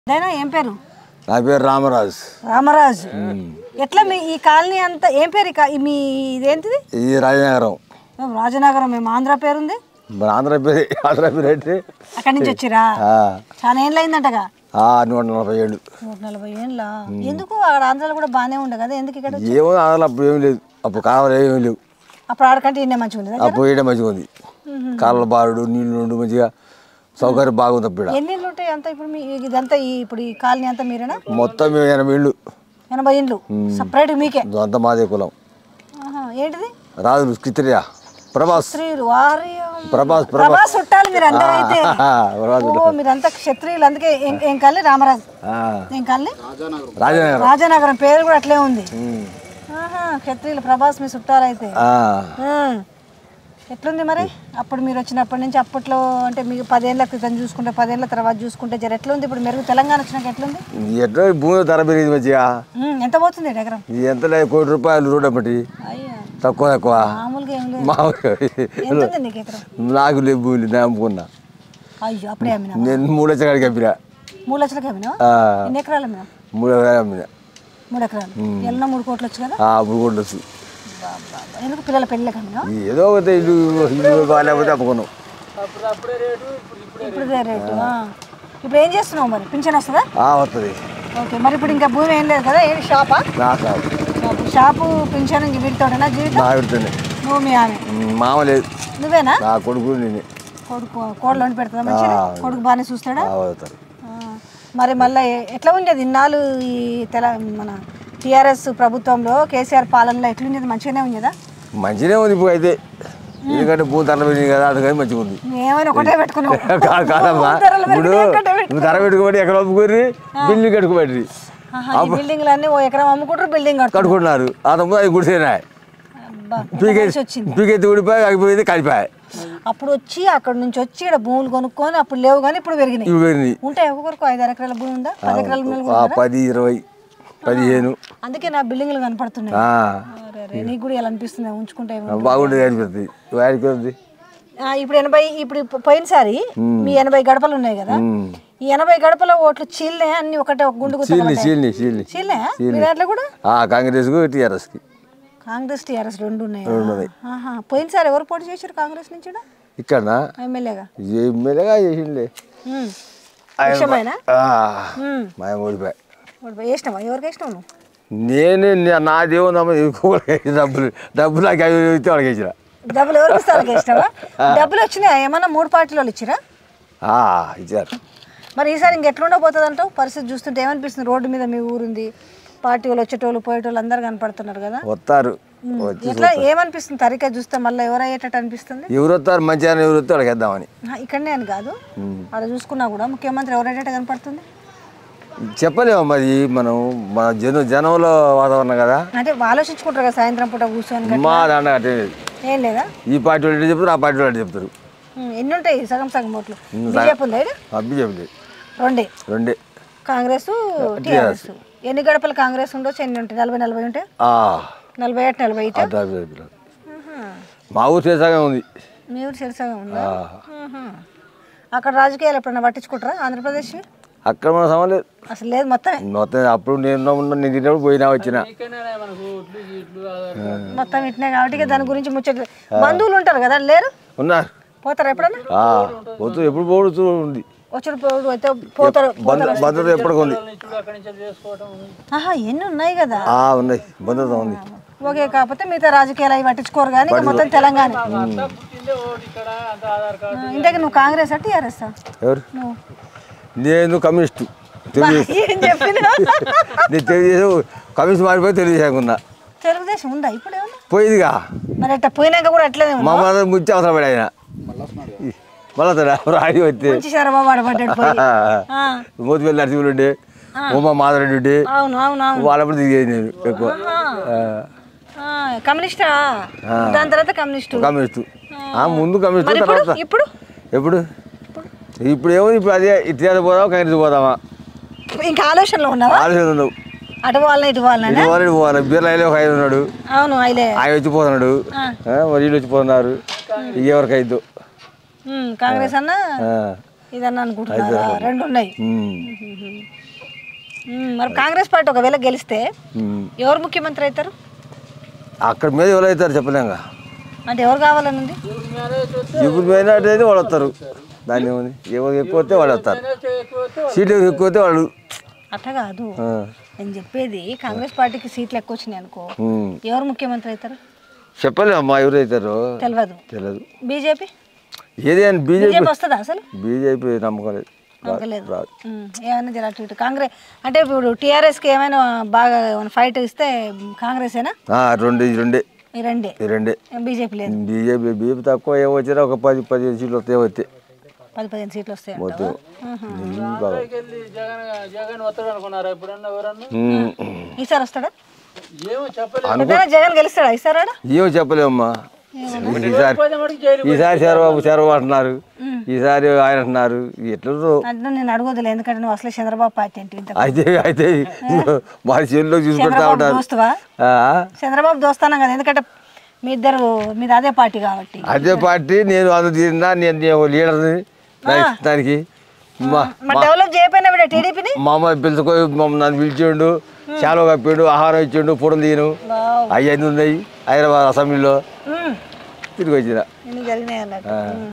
దైనా ఏం పేరు నా పేరు రామరాజు రామరాజు ఎట్లా మీ ఈ కాలనీ అంతా ఏం పేరు ఈ కా- ఈ మీ ఇదేంటిది ఇది రాజనగరం ఓ, రాజనగరం మేము ఆంధ్ర పేరుంది మన ఆంధ్ర పేరు ఆంధ్ర పేరు ఏంటి అక్కడి నుంచి వచ్చిరా ఆ, చాలా ఏళ్ళు అయిందంటగా ఆ, నూట నలభై ఏళ్ళు నూట నలభై ఏళ్ళ ఎందుకు అక్కడ ఆంధ్రాలో కూడా బాగానే ఉండే కదా ఎందుకు ఇక్కడ వచ్చి- ఏమో ఆంధ్రలో అప్పుడు ఏం లేదు అప్పుడు కావాలి ఏమీ లేవు అప్పుడు ఆడకంటే ఇన్నే మంచిగా ఉంది అప్పుడు వేయడం మంచిగా ఉంది కాళ్ళ బారుడు నీళ్ళు నుండి మంచిగా సౌకర్యం బాగుంది అప్పుడు ఈడ. ఎన్ని ఇళ్ళు ఉంటాయి అంతా ఇప్పుడు మీ ఇదంతా ఈ ఇప్పుడు ఈ కాలనీ అంతా మీరేనా మొత్తం మేము ఎనభై ఇళ్ళు ఎనభై ఇండ్లు సపరేట్ మీకే అంతా మాదే కులం ఆహా, ఏంటిది రాజులు కిత్రియా ప్రభాస్ స్త్రీలు వారి ప్రభాస్ ప్రభాస్ ప్రభాస్ చుట్టాలు మీరు అందరూ అయితే ప్రభాస్ ఓ మీరంతా క్షత్రియులు అందుకే ఏం ఏం కాలనీ రామరాజు ఆ, ఏం కాలనీ రాజనగరం రాజానగరం పేరు కూడా అట్లే ఉంది ఉమ్. ఆహా క్షత్రియులు ప్రభాస్ మీ చుట్టాలు అయితే ఆ, ఉమ్. ఎట్లుంది మరి అప్పుడు మీరు వచ్చినప్పటి నుంచి అప్పట్లో అంటే మీకు పదేళ్ల క్రితం చూసుకుంటే పదేళ్ల తర్వాత చూసుకుంటే జర ఎట్లుంది ఇప్పుడు మెరుగు తెలంగాణ వచ్చినాక ఎట్లుంది ఎట్లా భూమి ధర పెరిగింది మంచిగా ఉమ్, ఎంత పోతుంది ఎకరం ఇది ఎంత లేదు కోటి రూపాయలు రోడ్ ఒకటి అయ్యా తక్కువ తక్కువ మామూలుగా ఏం లేదు మామూలుగా ఎంత ఉంది నీకు ఎకరం నాకు లేవు భూములు నేను అమ్ముకున్నా అయ్యో అప్పుడే అమ్మినా నేను మూడు లక్షల కాడికి అమ్మినా మూడు లక్షలకి అమ్మినా ఆ, ఎన్ని ఎకరాలు అమ్మినా మూడు ఎకరాలు అమ్మినా మూడు ఎకరాలు ఎన్న మూడు కోట్లు వచ్చు కదా ఆ, అప్పుడు కూడా వచ్చు బాబా. ఎందుకు పిల్లల పెళ్ళికి అమ్మినా ఏదో ఒకటి ఇల్లు ఇల్లు బాగాలేకపోతే అమ్ముకున్నాం ఇప్పుడు ఇదే రేటు ఆ. ఇప్పుడు ఏం చేస్తున్నావు మరి పింఛన్ వస్తుందా ఆ, వస్తుంది ఓకే మరి ఇప్పుడు ఇంకా భూమి ఏం లేదు కదా ఏంటి షాపా నా సాగు షాపు షాపు పింఛన్ ఇంక వీటితోటేనా జీవితం నా పెడుతుంది నువ్వు మీ ఆమె మామ లేదు నువ్వేనా నా కొడుకు నేను కొడుకు కోడలు వండి పెడతాదా మంచిగా కొడుకు బాగానే చూస్తాడా అవుతారు ఆ. మరి మళ్ళీ ఎట్లా ఉండేది ఇన్నాళ్ళు ఈ తెల మన టీఆర్ఎస్ ప్రభుత్వంలో కేసీఆర్ పాలనలో ఎట్లుండేది మంచిగానే ఉండేదా మంచిగానే ఉంది ఇప్పుడు అయితే ఎందుకంటే భూమి ధరలు పెరిగింది కదా అందుకని మంచిగా ఉంది ఏమైనా ఒకటే పెట్టుకున్నావు కాదు కాదమ్మా ధరలు ఇప్పుడు పెరిగినాయి, ఒకటే పెట్టుకున్నావు. నువ్వు ధర పెట్టుకోబట్టి ఎక్కడ ఒప్పుకోరి బిల్లు కట్టుకోబట్టి ఆహా, ఈ బిల్డింగ్లు అన్నీ ఓ ఎకరం అమ్ముకుంటారు బిల్డింగ్ కడుతున్నారు కట్టుకుంటున్నారు ఆ తమ్ముడు అది గుడిసేనా అబ్బా, ఎంత పీకే మంచి వచ్చింది పీకెత్తి ఊడిపోయి అయిపోయింది కలిపాయి అప్పుడు వచ్చి అక్కడ నుంచి వచ్చి ఇక్కడ భూములు కొనుక్కొని అప్పుడు లేవు కానీ ఇప్పుడు పెరిగినాయి ఇవి పెరిగినాయి ఉంటాయి ఒక్కొక్కరికి ఐదు ఎకరాల భూమి ఉందా పది ఎకరాల భూమి కూడా ఆ ఉందా? పది ఇరవై పదిహేను అందుకే నా బిల్డింగ్లు కనపడుతున్నాయి ఆ, అరే, అరే, నీకు కూడా ఇలా అనిపిస్తుంది ఉంచుకుంటే ఏమో. బాగుండేది అనిపిస్తుంది వారికి ఉంది ఆ, ఇప్పుడు ఎనభై ఇప్పుడు పో- పోయినసారి మీ ఎనభై గడపలు ఉన్నాయి కదా ఈ ఎనభై గడపల ఓట్లు చీల్నే అన్ని ఒకటే ఒక గుండు చీల్ని చీల్ని చీల్ని చీల్నే మీ దాంట్లో కూడా ఆ కాంగ్రెస్కు టీఆర్ఎస్కి కాంగ్రెస్ టీఆర్ఎస్ రెండు ఉన్నాయి ఆహా పోయినసారి ఎవరు పోటీ చేశారు కాంగ్రెస్ నుంచి ఈడ? ఇక్కడ ఎమ్మెల్యేగా ఎమ్మెల్యేగా చేసిండే ఉమ్. ఆయన ఇష్టమేనా ఆ, మా ఆయన ఓడిపోయి ఓడిపోయి వేసినావా ఎవరికి వేసినావు నువ్వు నేనే నే- నా దేవుందమ్మ ఇంకొకటి డబ్బులు డబ్బులు నాకు అవి ఇస్తే వాళ్ళకి ఇచ్చిన డబ్బులు ఎవరికి ఇస్తే వాళ్ళకి వేసినావా డబ్బులు వచ్చినాయా ఏమన్నా మూడు పార్టీల వాళ్ళు ఇచ్చిరా ఆ, ఇచ్చారు మరి ఈసారి ఇంకెట్లుండబోతుంది అంటావు పరిస్థితి చూస్తుంటే ఏమనిపిస్తుంది రోడ్డు మీద మీ ఊరుంది పార్టీ వాళ్ళు వచ్చేటోళ్ళు పోయేటోళ్ళు అందరు కనపడుతున్నారు కదా వస్తారు వచ్చి ఎట్లా ఏమనిపిస్తుంది తరికా చూస్తే మళ్ళీ ఎవరు అయ్యేటట్టు అనిపిస్తుంది ఎవరు వస్తారు మంచిగా ఎవరు వస్తే వాళ్ళకి వేద్దామని ఆ, ఇక్కడనే అని కాదు అక్కడ చూసుకున్నా కూడా ముఖ్యమంత్రి ఎవరు అయ్యేటట్టు కనపడుతుంది చెప్పలేము మరి మనం మన జన జనంలో వాతావరణం కదా అంటే ఆలోచించుకుంటారు కదా సాయంత్రం పూట కూర్చొని గట్ల. మా దాంట్లో అట్టే లేదు. ఏం లేదా ఈ పార్టీ వాళ్ళు ఇటు చెప్తారు ఆ పార్టీ వాళ్ళు ఇటు చెప్తారు ఉమ్, ఎన్ని ఉంటాయి సగం సగం ఓట్లు బీజేపీ ఉందా ఈడ? అబ్బి చెప్పలేదు రెండే రెండే కాంగ్రెస్ టీఆర్ఎస్ ఎన్ని గడపలు కాంగ్రెస్ ఉండొచ్చు ఎన్ని ఉంటాయి నలభై నలభై ఉంటాయి ఆ, నలభై ఎటు నలభై ఇటు అట్లా చెప్పలేదు. మా ఊరు చేసాగా ఉంది మీ ఊరు సిరసగా ఉందా ఆ, ఆహా. అక్కడ రాజకీయాలు ఎప్పుడన్నా పట్టించుకుంటారా ఆంధ్రప్రదేశ్ అక్కడ మన సమలేదు అసలు లేదు మొత్తమే మొత్తం అప్పుడు నేను ఉన్న నేను తిన్నప్పుడు పోయినా వచ్చిన మొత్తం ఇట్నే కాబట్టి ఇక దాని గురించి ముచ్చట బంధువులు ఉంటారు కదా లేరు ఉన్నారు పోతారు ఎప్పుడన్నా ఆ, పోతూ ఎప్పుడు పోడుతూ ఉంది వచ్చుడు పోడు అయితే పోతారు బంధు భద్రత ఎప్పటికి ఉంది ఆహా ఎన్ని ఉన్నాయి కదా ఆ, ఉన్నాయి భద్రత ఉంది ఓకే కాకపోతే మిగతా రాజకీయాలు అవి పట్టించుకోరు కానీ ఇక మొత్తం తెలంగాణ ఇంతకీ నువ్వు కాంగ్రెస్ టీఆర్ఎస్ ఎవరు నువ్వు నేను కమ్యూనిస్టు తెలుగు ఏం చెప్పినా నేను తెలుగుదేశం కమ్యూనిస్ట్ మారిపోయి తెలుగుదేశం ఉన్నా తెలుగుదేశం ఉందా ఇప్పుడు ఏమన్నా పోయిందిగా మరి అట్లా పోయినాక కూడా అట్లనే మా ఉందా మదర్ ముచ్చి అవసరం పడి ఆయన మళ్ళీ రాడి వస్తే మంచి శరబాబు ఆడబడ్డాడు పోయి ఆ, మోతిపల్లి నరసింహులు ఉండే ఉమా మాధవరెడ్డి ఉండే అవును అవును అవును వాళ్ళప్పుడు దిగేది నేను ఎక్కువ ఆ, ఆ, కమ్యూనిస్టా దాని తర్వాత కమ్యూనిస్టు కమ్యూనిస్టు ఆ, ముందు కమ్యూనిస్టు మరి ఇప్పుడు తర్వాత ఇప్పుడు ఎప్పుడు ఇప్పుడు ఏముంది ఇప్పుడు అదే ఇటు పోదామా కాంగ్రెస్ పోదామా ఇంకా ఆలోచనలో ఉన్నావా ఆలోచన ఉండవు అటు పోవాలన్నా ఇటు పోవాలన్నా ఇటు పోవాలి ఇటు పోవాలి బీర్లు అయిలో ఒక ఐదు ఉన్నాడు అవును అయిలే ఆయన వచ్చిపోతున్నాడు ఆ. ఆ, మరి వీళ్ళు వచ్చిపోతున్నారు ఎవరికి అయిద్దు ఉమ్, కాంగ్రెస్ అన్న ఆ. ఇదన్నా అనుకుంటున్నారా రెండు ఉన్నాయి ఉమ్. మ్మ్. మరి కాంగ్రెస్ పార్టీ ఒకవేళ గెలిస్తే ఉమ్. ఎవరు ముఖ్యమంత్రి అవుతారు అక్కడ మీద ఎవరు అవుతారు చెప్పలేంగా అంటే ఎవరు కావాలని ఉంది ఇప్పుడు పోయినట్టు అయితే వాళ్ళు వస్తారు దాన్ని ఏముంది ఎవరు ఎక్కువ వస్తే వాళ్ళు వస్తారు సీట్లు ఎక్కువ వస్తే వాళ్ళు అట్లా కాదు ఆ. నేను చెప్పేది కాంగ్రెస్ పార్టీకి సీట్లు ఎక్కువ వచ్చినాయి అనుకో ఉమ్. ఎవరు ముఖ్యమంత్రి అవుతారు చెప్పలేము అమ్మా ఎవరు అవుతారో తెలియదు తెలియదు బీజేపీ ఏది అని బీజేపీ బీజేపీ వస్తుందా అసలు బీజేపీ నమ్మకం లేదు నమ్మకలేదు. రాదు మ్మ్. ఏమైనా జర అటు ఇటు కాంగ్రెస్ అంటే ఇప్పుడు టీఆర్ఎస్కి ఏమైనా బాగా ఫైట్ ఇస్తే కాంగ్రెసేనా ఆ, రెండు ఈ రెండే ఈ రెండే ఈ రెండే బీజేపీ లేదు బీజేపీ బీజేపీ తక్కువ ఏమో వచ్చినా ఒక పది పదిహేను సీట్లు వస్తే వస్తే పది పదిహేను సీట్లు వస్తాయి మొత్తం ఈ బాగా. ఉమ్. ఈసారి వస్తాడా అనుకో ఎప్పుడైనా జగన్ గెలుస్తాడా ఈసారి ఏమో చెప్పలేమమ్మా ఈసారి ఈసారి చంద్రబాబు చంద్రబాబు అంటున్నారు ఈసారి ఆయన అంటున్నారు ఎట్లా అంటే నేను అడగదులే ఎందుకంటే నువ్వు అసలు చంద్రబాబు పార్టీ అంటే ఇంత అయితే అయితే మా చేతిలో చూసి పెడతా చంద్రబాబు ఉంటారు దోస్తువా ఆ, చంద్రబాబు దోస్తానం కదా ఎందుకంటే మీ ఇద్దరు మీది అదే పార్టీ కాబట్టి అదే పార్టీ నేను అది తిన్నా నేను నేను లీడర్ని దానికి- దానికి మా మరి డెవలప్ చేయకపోయినా కూడా టీడీపీని మా అమ్మ పిలుచుకో మమ్మల్ని నన్ను పిలిచిండు చాలా కప్పిండు ఆహారం ఇచ్చిండు పొడలు తీను అవి అన్నీ ఉన్నాయి హైదరాబాద్ అసెంబ్లీలో తిరిగి వచ్చిన జరిగినాయి అన్నట్టు